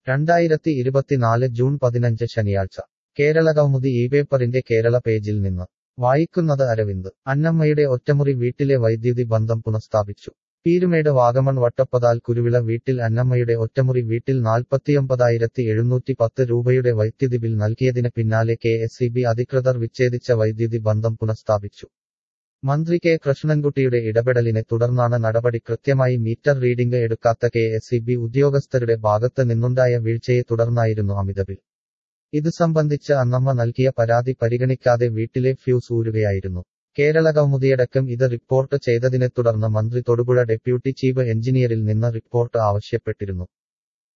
രണ്ടായിരത്തി ഇരുപത്തിനാല് ജൂൺ പതിനഞ്ച് ശനിയാഴ്ച കേരളകൗമുദി ഈ പേപ്പറിന്റെ കേരള പേജിൽ നിന്ന് വായിക്കുന്നത് അരവിന്ദ് അന്നമ്മയുടെ ഒറ്റമുറി വീട്ടിലെ വൈദ്യുതി ബന്ധം പുനഃസ്ഥാപിച്ചു പീരുമേട് വാഗമൺ വട്ടപ്പതാൽ കുരുവിള വീട്ടിൽ അന്നമ്മയുടെ ഒറ്റമുറി വീട്ടിൽ നാൽപ്പത്തിയൊമ്പതായിരത്തി എഴുന്നൂറ്റി പത്ത് രൂപയുടെ വൈദ്യുതി ബിൽ നൽകിയതിന് പിന്നാലെ കെ എസ് ഇ ബി അധികൃതർ വിച്ഛേദിച്ച വൈദ്യുതി ബന്ധം പുനഃസ്ഥാപിച്ചു മന്ത്രി കെ കൃഷ്ണൻകുട്ടിയുടെ ഇടപെടലിനെ തുടർന്നാണ് നടപടി കൃത്യമായി മീറ്റർ റീഡിംഗ് എടുക്കാത്ത കെ എസ് ഇ ബി ഉദ്യോഗസ്ഥരുടെ ഭാഗത്ത് നിന്നുണ്ടായ വീഴ്ചയെ തുടർന്നായിരുന്നു അമിത ബിൽ ഇത് സംബന്ധിച്ച് അന്നമ്മ നൽകിയ പരാതി പരിഗണിക്കാതെ വീട്ടിലെ ഫ്യൂസ് ഊരുകയായിരുന്നു കേരള കൗമുദിയടക്കം ഇത് റിപ്പോർട്ട് ചെയ്തതിനെ തുടർന്ന് മന്ത്രി തൊടുപുഴ ഡെപ്യൂട്ടി ചീഫ് എഞ്ചിനീയറിൽ നിന്ന് റിപ്പോർട്ട് ആവശ്യപ്പെട്ടിരുന്നു